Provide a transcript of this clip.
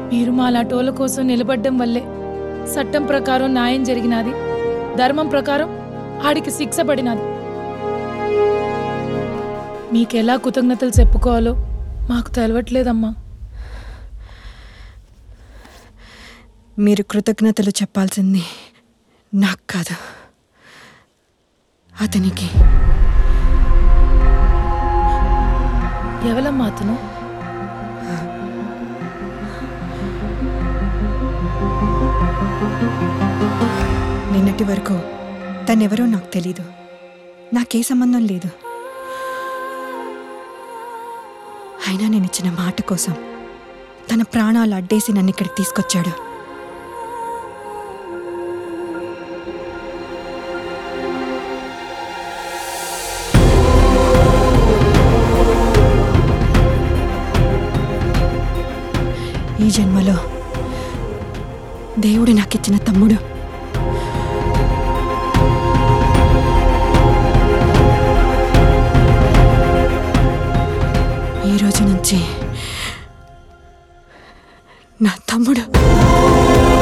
మీరు మా లాటోల కోసం నిలబడ్డం వల్లే చట్టం ప్రకారం న్యాయం జరిగినది ధర్మం ప్రకారం ఆడికి శిక్ష పడినది మీకెలా కృతజ్ఞతలు చెప్పుకోవాలో మాకు తెలవట్లేదమ్మా మీరు కృతజ్ఞతలు చెప్పాల్సింది నాకు కాదు అతనికి ఎవలమ్మా అతను నిన్నటి వరకు తనెవరో నాకు తెలీదు నాకే సంబంధం లేదు అయినా నేను ఇచ్చిన మాట కోసం తన ప్రాణాలు అడ్డేసి నన్ను ఇక్కడికి తీసుకొచ్చాడు ఈ జన్మలో దేవుడు నాకిచ్చిన తమ్ముడు ఈ రోజు నుంచి నా తమ్ముడు